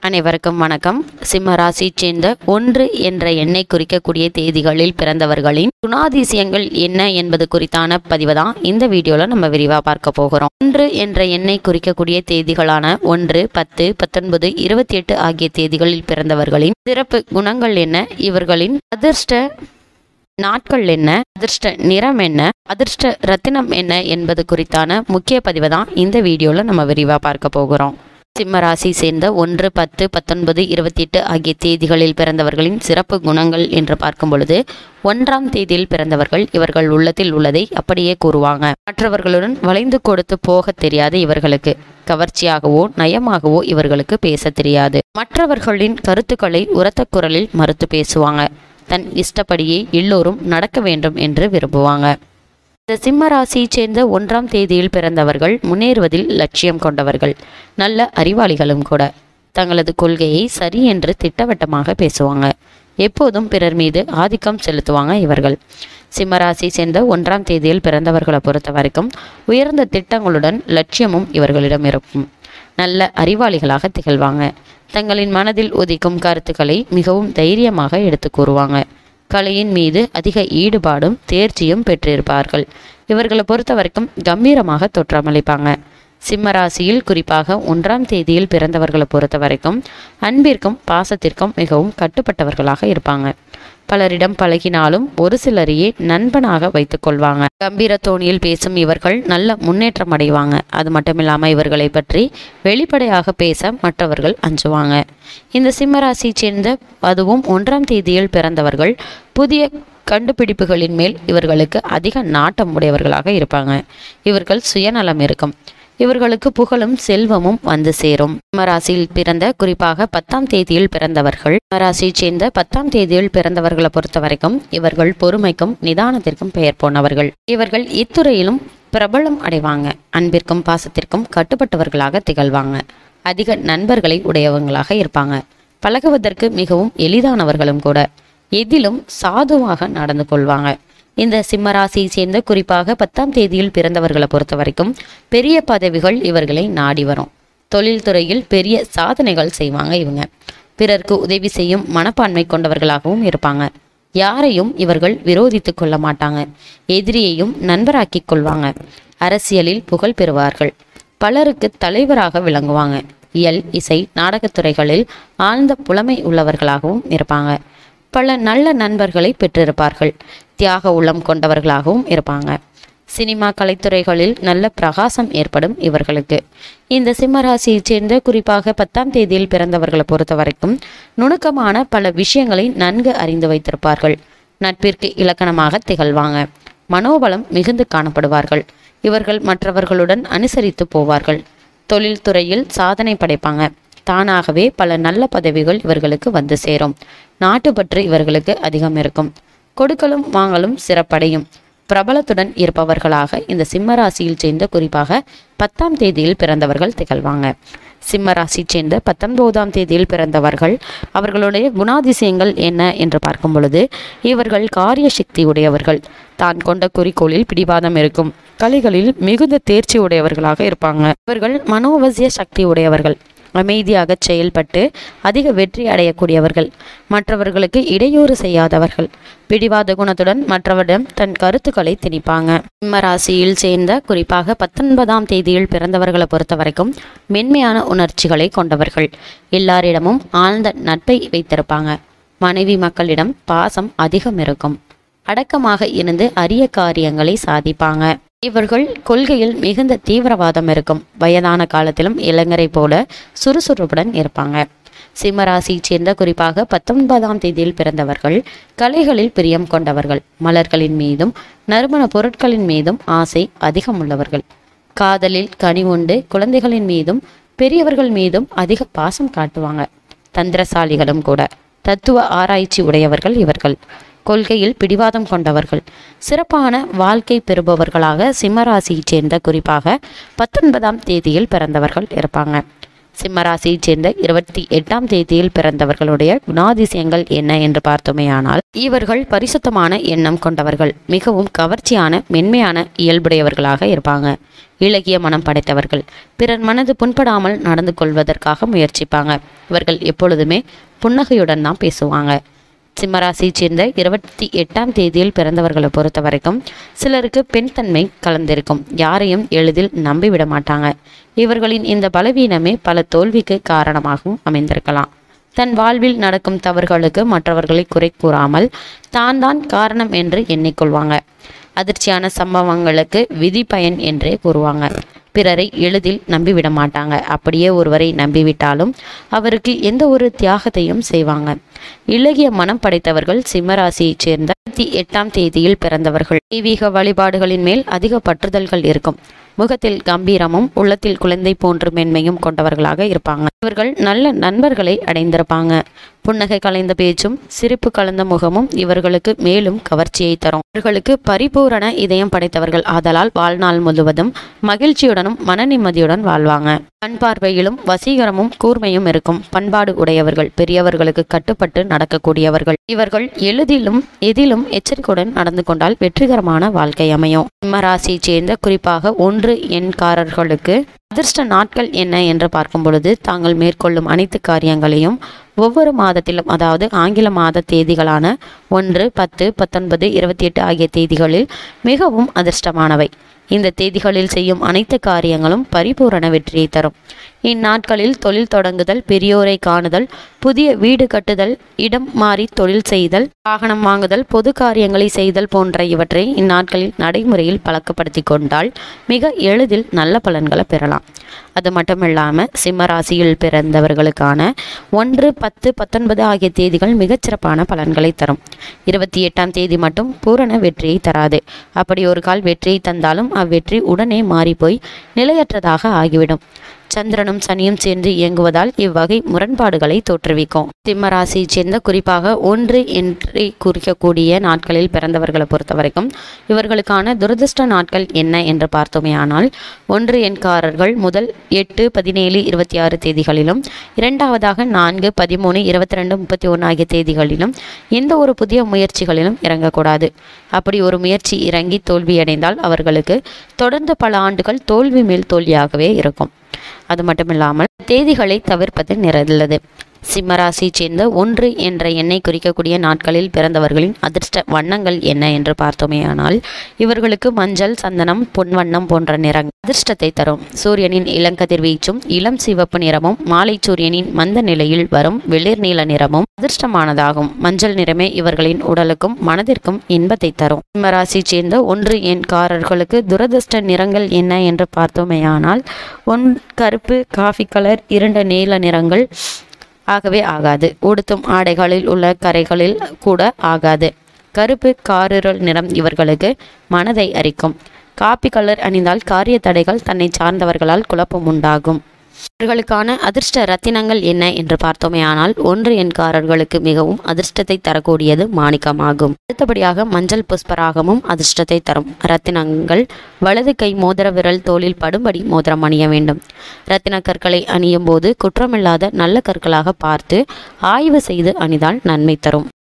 அனைவருக்கும் வணக்கம் சிம்ம ராசி சேர்ந்த ஒன்று என்ற எண்ணை குறிக்கக்கூடிய தேதிகளில் பிறந்தவர்களின் குணாதிசயங்கள் என்ன என்பது குறித்தான பதிவு தான் இந்த வீடியோவில் நம்ம விரிவாக பார்க்க போகிறோம் ஒன்று என்ற எண்ணை குறிக்கக்கூடிய தேதிகளான ஒன்று பத்து பத்தொன்பது இருபத்தி எட்டு ஆகிய தேதிகளில் பிறந்தவர்களின் சிறப்பு குணங்கள் என்ன இவர்களின் அதிர்ஷ்ட நாட்கள் என்ன அதிர்ஷ்ட நிறம் என்ன அதிர்ஷ்ட ரத்தினம் என்ன என்பது குறித்தான முக்கிய பதிவை தான் இந்த வீடியோவில் நம்ம விரிவாக பார்க்க போகிறோம் சிம்ம ராசி சேர்ந்த ஒன்று பத்து பத்தொன்பது இருபத்தி எட்டு ஆகிய தேதிகளில் பிறந்தவர்களின் சிறப்பு குணங்கள் என்று பார்க்கும் பொழுது ஒன்றாம் தேதியில் பிறந்தவர்கள் இவர்கள் உள்ளத்தில் உள்ளதை அப்படியே கூறுவாங்க மற்றவர்களுடன் வளைந்து கொடுத்து போக தெரியாது இவர்களுக்கு கவர்ச்சியாகவோ நயமாகவோ இவர்களுக்கு பேச தெரியாது மற்றவர்களின் கருத்துக்களை உரத்த குரலில் மறுத்து பேசுவாங்க தன் இஷ்டப்படியே எல்லோரும் நடக்க வேண்டும் என்று விரும்புவாங்க இந்த சிம்ம ராசியைச் சேர்ந்த ஒன்றாம் தேதியில் பிறந்தவர்கள் முன்னேறுவதில் லட்சியம் கொண்டவர்கள் நல்ல அறிவாளிகளும் கூட தங்களது கொள்கையை சரி என்று திட்டவட்டமாக பேசுவாங்க எப்போதும் பிறர் மீது ஆதிக்கம் செலுத்துவாங்க இவர்கள் சிம்மராசி சேர்ந்த ஒன்றாம் தேதியில் பிறந்தவர்களை பொறுத்த வரைக்கும் உயர்ந்த திட்டங்களுடன் லட்சியமும் இவர்களிடம் இருக்கும் நல்ல அறிவாளிகளாக திகழ்வாங்க தங்களின் மனதில் உதிக்கும் கருத்துக்களை மிகவும் தைரியமாக எடுத்து கூறுவாங்க கலையின் மீது அதிக ஈடுபாடும் தேர்ச்சியும் பெற்றிருப்பார்கள் இவர்களை பொறுத்த வரைக்கும் கம்பீரமாக தோற்றமளிப்பாங்க சிம்ம ராசியில் குறிப்பாக ஒன்றாம் தேதியில் பிறந்தவர்களை பொறுத்த வரைக்கும் அன்பிற்கும் பாசத்திற்கும் மிகவும் கட்டுப்பட்டவர்களாக இருப்பாங்க பலரிடம் பழகினாலும் ஒரு சிலரையே நண்பனாக வைத்துக் கொள்வாங்க கம்பீர தோணியில் பேசும் இவர்கள் நல்ல முன்னேற்றம் அடைவாங்க அது மட்டும் இல்லாமல் இவர்களை பற்றி வெளிப்படையாக பேச மற்றவர்கள் அஞ்சுவாங்க இந்த சிம்மராசியை சேர்ந்த அதுவும் ஒன்றாம் தேதியில் பிறந்தவர்கள் புதிய கண்டுபிடிப்புகளின் மேல் இவர்களுக்கு அதிக நாட்டம் உடையவர்களாக இருப்பாங்க இவர்கள் சுயநலம் இருக்கும் இவர்களுக்கு புகழும் செல்வமும் வந்து சேரும் சிம்மராசியில் பிறந்த குறிப்பாக பத்தாம் தேதியில் பிறந்தவர்கள் சிம்மராசியைச் சேர்ந்த பத்தாம் தேதியில் பிறந்தவர்களை பொறுத்த வரைக்கும் இவர்கள் பொறுமைக்கும் நிதானத்திற்கும் பெயர் போனவர்கள் இவர்கள் இத்துறையிலும் பிரபலம் அடைவாங்க அன்பிற்கும் பாசத்திற்கும் கட்டுப்பட்டவர்களாக திகழ்வாங்க அதிக நண்பர்களை உடையவங்களாக இருப்பாங்க பழகுவதற்கு மிகவும் எளிதானவர்களும் கூட எதிலும் சாதுவாக நடந்து கொள்வாங்க இந்த சிம்மராசியை சேர்ந்த குறிப்பாக பத்தாம் தேதியில் பிறந்தவர்களை பொறுத்த வரைக்கும் பெரிய பதவிகள் இவர்களை நாடி வரும் தொழில்துறையில் பெரிய சாதனைகள் செய்வாங்க இவங்க பிறர்க்கு உதவி செய்யும் மனப்பான்மை கொண்டவர்களாகவும் இருப்பாங்க யாரையும் இவர்கள் விரோதித்து கொள்ள மாட்டாங்க எதிரியையும் நண்பராக்கிக் கொள்வாங்க அரசியலில் புகழ் பெறுவார்கள் பலருக்கு தலைவராக விளங்குவாங்க இயல் இசை நாடகத்துறைகளில் ஆழ்ந்த புலமை உள்ளவர்களாகவும் இருப்பாங்க பல நல்ல நண்பர்களை பெற்றிருப்பார்கள் தியாக உள்ளம் கொண்டவர்களாகவும் இருப்பாங்க சினிமா கலைத்துறைகளில் நல்ல பிரகாசம் ஏற்படும் இவர்களுக்கு இந்த சிம்மராசியைச் சேர்ந்த குறிப்பாக பத்தாம் தேதியில் பிறந்தவர்களை பொறுத்த வரைக்கும் நுணுக்கமான பல விஷயங்களை நன்கு அறிந்து வைத்திருப்பார்கள் நட்பிற்கு இலக்கணமாக திகழ்வாங்க மனோபலம் மிகுந்து காணப்படுவார்கள் இவர்கள் மற்றவர்களுடன் அனுசரித்து போவார்கள் தொழில்துறையில் சாதனை படைப்பாங்க தானாகவே பல நல்ல பதவிகள் இவர்களுக்கு வந்து சேரும் நாட்டுப்பற்று இவர்களுக்கு அதிகம் இருக்கும் கொடுக்கலும் வாங்கலும் சிறப்படையும் பிரபலத்துடன் இருப்பவர்களாக இந்த சிம்ம ராசியில் சேர்ந்த குறிப்பாக பத்தாம் தேதியில் பிறந்தவர்கள் திகழ்வாங்க சிம்ம ராசி சேர்ந்த பத்தொன்பதாம் தேதியில் பிறந்தவர்கள் அவர்களுடைய குணாதிசயங்கள் என்ன என்று பார்க்கும் பொழுது இவர்கள் காரிய சக்தி உடையவர்கள் தான் கொண்ட குறிக்கோளில் பிடிவாதம் இருக்கும் கலைகளில் மிகுந்த தேர்ச்சி உடையவர்களாக இருப்பாங்க இவர்கள் மனோவசிய சக்தி உடையவர்கள் அமைதியாக செயல்பட்டு அதிக வெற்றி அடையக்கூடியவர்கள் மற்றவர்களுக்கு இடையூறு செய்யாதவர்கள் பிடிவாத குணத்துடன் மற்றவரிடம் தன் கருத்துக்களை திணிப்பாங்க சிம்ம ராசியில் சேர்ந்த குறிப்பாக பத்தொன்பதாம் தேதியில் பிறந்தவர்களை பொறுத்த வரைக்கும் மென்மையான உணர்ச்சிகளை கொண்டவர்கள் எல்லாரிடமும் ஆழ்ந்த நட்பை வைத்திருப்பாங்க மனைவி மக்களிடம் பாசம் அதிகம் இருக்கும் அடக்கமாக இருந்து அரிய காரியங்களை சாதிப்பாங்க இவர்கள் கொள்கையில் மிகுந்த தீவிரவாதம் இருக்கும் வயதான காலத்திலும் இளைஞரை போல சுறுசுறுப்புடன் இருப்பாங்க சிம்மராசியைச் சேர்ந்த குறிப்பாக பத்தொன்பதாம் தேதியில் பிறந்தவர்கள் கலைகளில் பிரியம் கொண்டவர்கள் மலர்களின் மீதும் நறுமண பொருட்களின் மீதும் ஆசை அதிகம் உள்ளவர்கள் காதலில் கனிவுண்டு குழந்தைகளின் மீதும் பெரியவர்கள் மீதும் அதிக பாசம் காட்டுவாங்க தந்திரசாலிகளும் கூட தத்துவ ஆராய்ச்சி உடையவர்கள் இவர்கள் கொள்கையில் பிடிவாதம் கொண்டவர்கள் சிறப்பான வாழ்க்கை பெறுபவர்களாக சிம்மராசியைச் சேர்ந்த குறிப்பாக பத்தொன்பதாம் தேதியில் பிறந்தவர்கள் இருப்பாங்க சிம்மராசியைச் சேர்ந்த இருபத்தி எட்டாம் தேதியில் பிறந்தவர்களுடைய குணாதிசயங்கள் என்ன என்று பார்த்தோமேயானால் இவர்கள் பரிசுத்தமான எண்ணம் கொண்டவர்கள் மிகவும் கவர்ச்சியான மென்மையான இயல்புடையவர்களாக இருப்பாங்க இலகிய மனம் படைத்தவர்கள் பிறர் மனது புண்படாமல் நடந்து கொள்வதற்காக முயற்சிப்பாங்க இவர்கள் எப்பொழுதுமே புன்னகையுடன் தான் பேசுவாங்க சிம்மராசியைச் சேர்ந்த இருபத்தி எட்டாம் தேதியில் பிறந்தவர்களை பொறுத்த வரைக்கும் சிலருக்கு பெண் தன்மை கலந்திருக்கும் யாரையும் எளிதில் நம்பிவிட மாட்டாங்க இவர்களின் இந்த பலவீனமே பல தோல்விக்கு காரணமாகவும் அமைந்திருக்கலாம் தன் வாழ்வில் நடக்கும் தவறுகளுக்கு மற்றவர்களை குறை கூறாமல் தான் தான் காரணம் என்று எண்ணிக்கொள்வாங்க அதிர்ச்சியான சம்பவங்களுக்கு விதி பயன் என்றே கூறுவாங்க பிறரை எளிதில் நம்பிவிட மாட்டாங்க அப்படியே ஒருவரை நம்பிவிட்டாலும் அவருக்கு எந்த ஒரு தியாகத்தையும் செய்வாங்க இலகிய மனம் படைத்தவர்கள் சிம்மராசியைச் சேர்ந்த இருபத்தி எட்டாம் தேதியில் பிறந்தவர்கள் தெய்வீக வழிபாடுகளின் மேல் அதிக பற்றுதல்கள் இருக்கும் முகத்தில் கம்பீரமும் உள்ளத்தில் குழந்தை போன்ற மென்மையும் கொண்டவர்களாக இருப்பாங்க இவர்கள் நல்ல நண்பர்களை அடைந்திருப்பாங்க புன்னகை கலைந்த பேச்சும் சிரிப்பு கலந்த முகமும் இவர்களுக்கு மேலும் கவர்ச்சியை தரும் இவர்களுக்கு பரிபூரண இதயம் படைத்தவர்கள் ஆதலால் வாழ்நாள் முழுவதும் மகிழ்ச்சியுடனும் மன நிம்மதியுடன் வாழ்வாங்க கண் பார்வையிலும் வசீகரமும் கூர்மையும் இருக்கும் பண்பாடு உடையவர்கள் பெரியவர்களுக்கு கட்டுப்பட்டு நடக்கக்கூடியவர்கள் இவர்கள் எளிதிலும் எதிலும் எச்சரிக்கையுடன் நடந்து கொண்டால் வெற்றிகரமான வாழ்க்கை அமையும் சிம்மராசியைச் சேர்ந்த குறிப்பாக ஒன்று எண்காரர்களுக்கு அதிர்ஷ்ட நாட்கள் என்ன என்று பார்க்கும் பொழுது தாங்கள் மேற்கொள்ளும் அனைத்து காரியங்களையும் ஒவ்வொரு மாதத்திலும் அதாவது ஆங்கில மாத தேதிகளான ஒன்று பத்து பத்தொன்பது இருபத்தி எட்டு ஆகிய தேதிகளில் மிகவும் அதிர்ஷ்டமானவை இந்த தேதிகளில் செய்யும் அனைத்து காரியங்களும் பரிபூரண வெற்றியை தரும் இந்நாட்களில் தொழில் தொடங்குதல் பெரியோரை காணுதல் புதிய வீடு கட்டுதல் இடம் மாறி தொழில் செய்தல் வாகனம் வாங்குதல் பொது காரியங்களை செய்தல் போன்ற இவற்றை இந்நாட்களில் நடைமுறையில் பழக்கப்படுத்தி கொண்டால் மிக எளிதில் நல்ல பலன்களை பெறலாம் அது மட்டும் இல்லாமல் சிம்மராசியில் பிறந்தவர்களுக்கான ஒன்று பத்து பத்தொன்பது ஆகிய தேதிகள் மிகச்சிறப்பான பலன்களை தரும் இருபத்தி எட்டாம் தேதி மட்டும் பூரண வெற்றியை தராது அப்படி ஒரு கால் வெற்றியை தந்தாலும் அவ்வெற்றி உடனே மாறிப்போய் நிலையற்றதாக ஆகிவிடும் சந்திரனும் சனியும் சேர்ந்து இயங்குவதால் இவ்வகை முரண்பாடுகளை தோற்றுவிக்கும் சிம்ம ராசியைச் சேர்ந்த குறிப்பாக ஒன்று என்று குறிக்கக்கூடிய நாட்களில் பிறந்தவர்களை பொறுத்த வரைக்கும் இவர்களுக்கான துரதிர்ஷ்ட நாட்கள் என்ன என்று பார்த்தோமேயானால் ஒன்று எண்காரர்கள் முதல் எட்டு பதினேழு இருபத்தி ஆறு தேதிகளிலும் இரண்டாவதாக நான்கு பதிமூணு இருபத்தி ரெண்டு முப்பத்தி ஒன்று ஆகிய தேதிகளிலும் எந்த ஒரு புதிய முயற்சிகளிலும் இறங்கக்கூடாது அப்படி ஒரு முயற்சி இறங்கி தோல்வியடைந்தால் அவர்களுக்கு தொடர்ந்து பல ஆண்டுகள் தோல்வி மேல் தோல்வியாகவே இருக்கும் அது மட்டும் இல்லாமல் தேதிகளை தவிர்ப்பது நிறைந்தது சிம்மராசியைச் சேர்ந்த ஒன்று என்ற எண்ணை குறிக்கக்கூடிய நாட்களில் பிறந்தவர்களின் அதிர்ஷ்ட வண்ணங்கள் என்ன என்று பார்த்தோமேயானால் இவர்களுக்கு மஞ்சள் சந்தனம் பொன்வண்ணம் போன்ற நிறங்கள் அதிர்ஷ்டத்தை தரும் சூரியனின் இளங்கதிர்வீச்சும் இளம் சிவப்பு நிறமும் மாலை சூரியனின் மந்த நிலையில் வரும் வெளிர் நீல நிறமும் அதிர்ஷ்டமானதாகும் மஞ்சள் நிறமே இவர்களின் உடலுக்கும் மனதிற்கும் இன்பத்தை தரும் சிம்மராசியைச் சேர்ந்த ஒன்று எண்காரர்களுக்கு துரதிர்ஷ்ட நிறங்கள் என்ன என்று பார்த்தோமேயானால் ஒன் கருப்பு காஃபி கலர் இருண்ட நீல நிறங்கள் ஆகவே ஆகாது உடுத்தும் ஆடைகளில் உள்ள கரைகளில் கூட ஆகாது கருப்பு காரிருள் நிறம் இவர்களுக்கு மனதை அரிக்கும் காப்பி கலர் அணிந்தால் காரிய தடைகள் தன்னை சார்ந்தவர்களால் குழப்பம் உண்டாகும் இவர்களுக்கான அதிர்ஷ்ட ரத்தினங்கள் என்ன என்று பார்த்தோமே ஆனால் ஒன்று எண்காரர்களுக்கு மிகவும் அதிர்ஷ்டத்தை தரக்கூடியது மாணிக்கமாகும் அடுத்தபடியாக மஞ்சள் புஷ்பராகமும் அதிர்ஷ்டத்தை தரும் ரத்தினங்கள் வலது கை மோதிர விரல் தோளில் படும்படி மோதிரம் அணிய வேண்டும் ரத்தின கற்களை அணியும் போது குற்றமில்லாத நல்ல கற்களாக பார்த்து ஆய்வு செய்து அணிதால் நன்மை தரும்